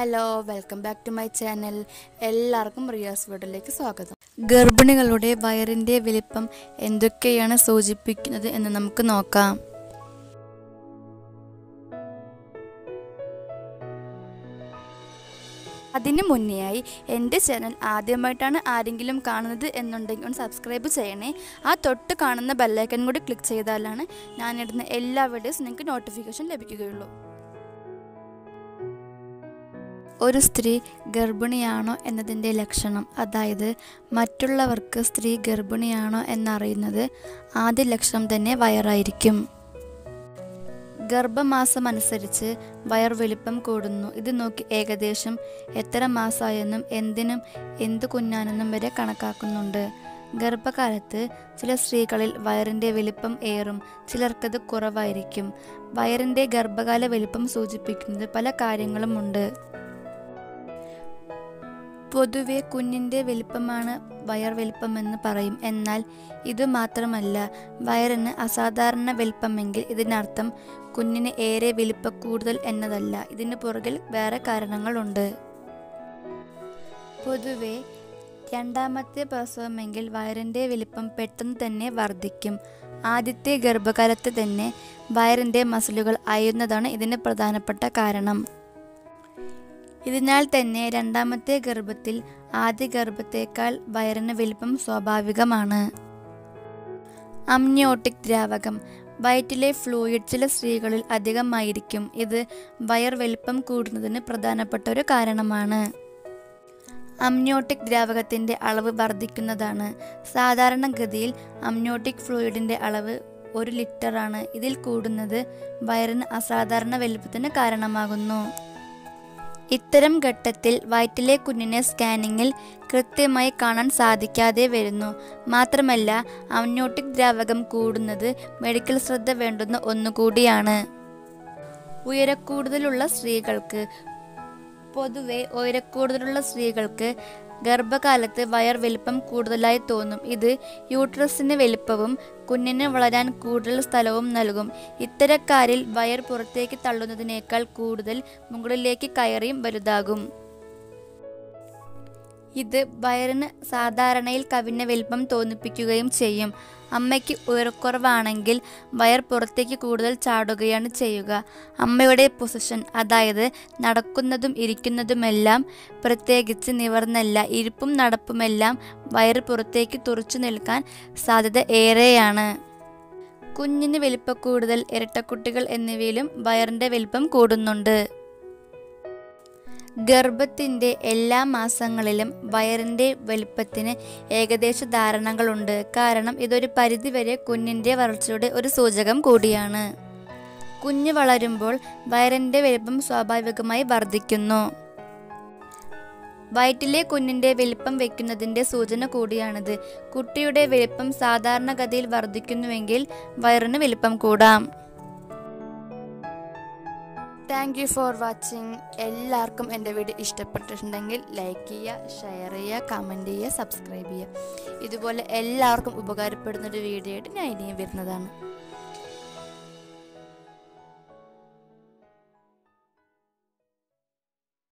hello welcome back to my channel എല്ലാവർക്കും റിയാസ് വീഡിയോയിലേക്ക് സ്വാഗതം ഗർഭിണികളുടെ വയറിൻ്റെ വലിപ്പം എന്തൊക്കെയാണ് സൂചിപ്പിക്കുന്നത് എന്ന് നമുക്ക് നോക്കാം അതിന് മുന്നെയായി എൻ്റെ ചാനൽ ആദ്യമായിട്ടാണ് ആരെങ്കിലും കാണുന്നത് എന്നുണ്ടെങ്കിൽ ഒന്ന് സബ്സ്ക്രൈബ് ചെയ്യണേ ആ തൊട്ട് കാണുന്ന ബെല്ലൈക്കൻ കൂടി ക്ലിക്ക് ചെയ്താലാണ് ഞാനിടുന്ന എല്ലാ വീഡിയോസ് നിങ്ങൾക്ക് നോട്ടിഫിക്കേഷൻ ലഭിക്കുകയുള്ളൂ ഒരു സ്ത്രീ ഗർഭിണിയാണോ എന്നതിൻ്റെ ലക്ഷണം അതായത് മറ്റുള്ളവർക്ക് സ്ത്രീ ഗർഭിണിയാണോ എന്നറിയുന്നത് ആദ്യ ലക്ഷണം തന്നെ വയറായിരിക്കും ഗർഭമാസം അനുസരിച്ച് വയർ വലിപ്പം കൂടുന്നു ഇത് നോക്കി ഏകദേശം എത്ര മാസമായെന്നും എന്തിനും എന്തു കുഞ്ഞാനെന്നും വരെ കണക്കാക്കുന്നുണ്ട് ഗർഭകാലത്ത് ചില സ്ത്രീകളിൽ വയറിൻ്റെ വലിപ്പം ഏറും ചിലർക്കത് കുറവായിരിക്കും വയറിൻ്റെ ഗർഭകാല വലിപ്പം സൂചിപ്പിക്കുന്നത് പല കാര്യങ്ങളുമുണ്ട് പൊതുവെ കുഞ്ഞിൻ്റെ വലിപ്പമാണ് വയർ വലിപ്പമെന്ന് പറയും എന്നാൽ ഇത് മാത്രമല്ല വയറിന് അസാധാരണ വലിപ്പമെങ്കിൽ ഇതിനർത്ഥം കുഞ്ഞിന് ഏറെ വലിപ്പ കൂടുതൽ എന്നതല്ല ഇതിന് പുറകിൽ വേറെ കാരണങ്ങളുണ്ട് പൊതുവെ രണ്ടാമത്തെ പ്രസവമെങ്കിൽ വയറിൻ്റെ വലിപ്പം പെട്ടെന്ന് തന്നെ വർദ്ധിക്കും ആദ്യത്തെ ഗർഭകാലത്ത് തന്നെ വയറിൻ്റെ മസിലുകൾ അയുന്നതാണ് ഇതിന് പ്രധാനപ്പെട്ട കാരണം ഇതിനാൽ തന്നെ രണ്ടാമത്തെ ഗർഭത്തിൽ ആദ്യ ഗർഭത്തേക്കാൾ വയറിന് വലിപ്പം സ്വാഭാവികമാണ് അമ്നിയോട്ടിക് ദ്രാവകം വയറ്റിലെ ഫ്ലൂയിഡ് ചില സ്ത്രീകളിൽ അധികമായിരിക്കും ഇത് വയർ വലിപ്പം കൂടുന്നതിന് പ്രധാനപ്പെട്ട ഒരു കാരണമാണ് അമ്നിയോട്ടിക് ദ്രാവകത്തിൻ്റെ അളവ് വർദ്ധിക്കുന്നതാണ് സാധാരണഗതിയിൽ അമ്നിയോട്ടിക് ഫ്ലൂയിഡിൻ്റെ അളവ് ഒരു ലിറ്ററാണ് ഇതിൽ കൂടുന്നത് വയറിന് അസാധാരണ വലിപ്പത്തിന് കാരണമാകുന്നു ഇത്തരം ഘട്ടത്തിൽ വയറ്റിലെ കുഞ്ഞിനെ സ്കാനിങ്ങിൽ കൃത്യമായി കാണാൻ സാധിക്കാതെ വരുന്നു മാത്രമല്ല അമ്നോട്ടിക് ദ്രാവകം കൂടുന്നത് മെഡിക്കൽ ശ്രദ്ധ വേണ്ടുന്ന ഒന്നുകൂടിയാണ് ഉയരക്കൂടുതലുള്ള സ്ത്രീകൾക്ക് പൊതുവെ ഉയരക്കൂടുതലുള്ള സ്ത്രീകൾക്ക് ഗർഭകാലത്ത് വയർ വലിപ്പം കൂടുതലായി തോന്നും ഇത് യൂട്രസിന് വലിപ്പവും കുഞ്ഞിന് വളരാൻ കൂടുതൽ സ്ഥലവും നൽകും ഇത്തരക്കാരിൽ വയർ പുറത്തേക്ക് തള്ളുന്നതിനേക്കാൾ കൂടുതൽ മുകളിലേക്ക് കയറിയും വലുതാകും ഇത് വയറിന് സാധാരണയിൽ കവിഞ്ഞ വലിപ്പം തോന്നിപ്പിക്കുകയും ചെയ്യും അമ്മയ്ക്ക് ഉയരക്കുറവാണെങ്കിൽ വയർ പുറത്തേക്ക് കൂടുതൽ ചാടുകയാണ് ചെയ്യുക അമ്മയുടെ പൊസിഷൻ അതായത് നടക്കുന്നതും ഇരിക്കുന്നതുമെല്ലാം പ്രത്യേകിച്ച് നിവർന്നല്ല ഇരിപ്പും നടപ്പുമെല്ലാം വയർ പുറത്തേക്ക് തുറച്ചു നിൽക്കാൻ സാധ്യത ഏറെയാണ് കുഞ്ഞിന് വലിപ്പക്കൂടുതൽ ഇരട്ടക്കുട്ടികൾ എന്നിവയിലും വയറിൻ്റെ വലിപ്പം കൂടുന്നുണ്ട് ഗർഭത്തിൻ്റെ എല്ലാ മാസങ്ങളിലും വയറിൻ്റെ വലുപ്പത്തിന് ഏകദേശ ധാരണകളുണ്ട് കാരണം ഇതൊരു പരിധിവരെ കുഞ്ഞിൻ്റെ വളർച്ചയുടെ ഒരു സൂചകം കൂടിയാണ് കുഞ്ഞ് വളരുമ്പോൾ വയറിൻ്റെ വലുപ്പം സ്വാഭാവികമായി വർദ്ധിക്കുന്നു വയറ്റിലെ കുഞ്ഞിൻ്റെ വലിപ്പം വയ്ക്കുന്നതിൻ്റെ സൂചന കൂടിയാണിത് കുട്ടിയുടെ വലിപ്പം സാധാരണഗതിയിൽ വർദ്ധിക്കുന്നുവെങ്കിൽ വയറിന് വലിപ്പം കൂടാം താങ്ക് യു ഫോർ വാച്ചിങ് എല്ലാവർക്കും എൻ്റെ വീഡിയോ ഇഷ്ടപ്പെട്ടിട്ടുണ്ടെങ്കിൽ ലൈക്ക് ചെയ്യുക ഷെയർ ചെയ്യുക കമൻറ്റ് ചെയ്യുക സബ്സ്ക്രൈബ് ചെയ്യുക ഇതുപോലെ എല്ലാവർക്കും ഉപകാരപ്പെടുന്ന ഒരു വീഡിയോ ആയിട്ട് ഞാൻ ഇനിയും വരുന്നതാണ്